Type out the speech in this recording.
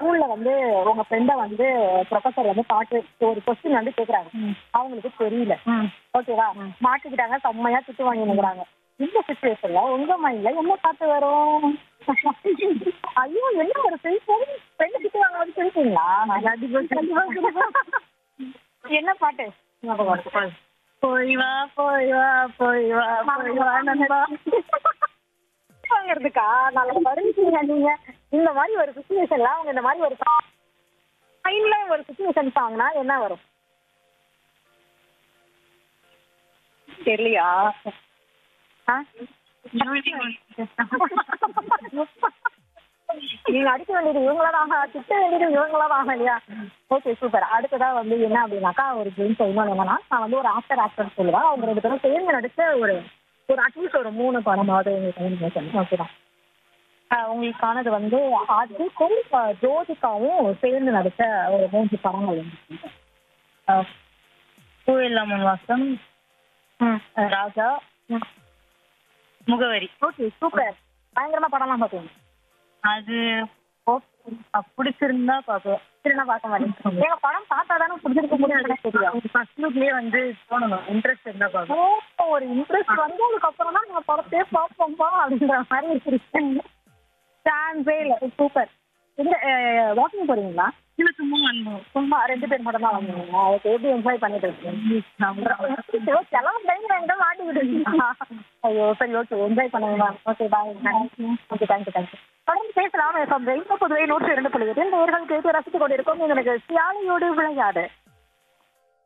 ஸ்கூல்ல வந்து உங்க ஃப்ரெண்ட வந்து ப்ரொஃபசர் வந்து பாட்டு ஒரு கொஸ்டின் வந்து கேக்குறாங்க அவங்களுக்கு தெரியல ஓகேவா மாட்டிக்கிட்டாங்க செம்மையா திட்டு வாங்கி நிக்கிறாங்க இந்த சுச்சுவேஷன்ல உங்க மைண்ட்ல என்ன பாட்டு வரும் ஐயோ என்ன ஒரு சிரிப்போம் ஃப்ரெண்டு திட்டு வாங்க வந்து சிரிப்பீங்களா என்ன பாட்டு ஞாபகம் வருது? போய் வா போய் வா போய் வா போய் வா நண்பா வாங்குறதுக்கா நாளைக்கு வருவீங்க நீங்க இந்த மாதிரி ஒரு சுச்சுவேஷன்ல அவங்க இந்த மாதிரி ஒரு மைண்ட்ல ஒரு சுச்சுவேஷன் சாங்னா என்ன வரும் தெரியலையா ஆ? நீங்க அடிக்க வேண்டியது இவங்களாதான் திட்ட வேண்டியது இவங்களாதான் இல்லையா ஓகே சூப்பர் அடுத்ததா வந்து என்ன அப்படின்னாக்கா ஒரு கேம்ஸ் இன்னொன்று என்னன்னா நான் வந்து ஒரு ஆக்டர் ஆக்டர் சொல்லுவேன் அவங்க ரெண்டு பேரும் சேர்ந்து நடிச்ச ஒரு ஒரு அட்லீஸ்ட் ஒரு மூணு படமாவது உங்களுக்கு ஓகேதான் ஆஹ் உங்களுக்கானது வந்து அதுக்கும் ஆஹ் ஜோதிகாவும் சேர்ந்து நடிச்ச ஒரு மூன்று படங்கள் வந்து பூ இல்லாமல் வாசம் ராஜா முகவரி ஓகே சூப்பர் பயங்கரமா படம்லாம் பார்ப்பீங்க அது பிடிச்சிருந்தா பார்ப்போம் திரும்ப பார்க்க மாட்டேன் எங்க படம் பார்த்தா தானே பிடிச்சிருக்க முடியாது தெரியும் ஃபர்ஸ்ட் லுக்லயே வந்து தோணணும் இன்ட்ரெஸ்ட் இருந்தா பார்ப்போம் ஓ, ஒரு இன்ட்ரெஸ்ட் வந்ததுக்கு அப்புறம் தான் நம்ம படத்தையே பார்ப்போம்பா அப்படின்ற மாதிரி இருக்கு சான்ஸே இல்லை சூப்பர் இந்த வாக்கிங் போறீங்களா இல்ல சும்மா வந்தோம் சும்மா ரெண்டு பேர் மட்டும் தான் வந்தீங்க ஓகே எப்படி என்ஜாய் பண்ணிட்டு இருக்கீங்க செலவு டைம் எங்க மாட்டிக்கிட்டு ஐயோ சரி ஓகே என்ஜாய் பண்ணுங்க okay bye okay thank you thank you தொடர்ந்து பேசலாம் எஃப்எம் ரெயின்போ புதுவை நூற்றி இரண்டு புள்ளி எட்டு நேர்கள் கேட்டு ரசித்துக் கொண்டிருக்கோம் எங்களுக்கு சியாலையோடு விளையாடு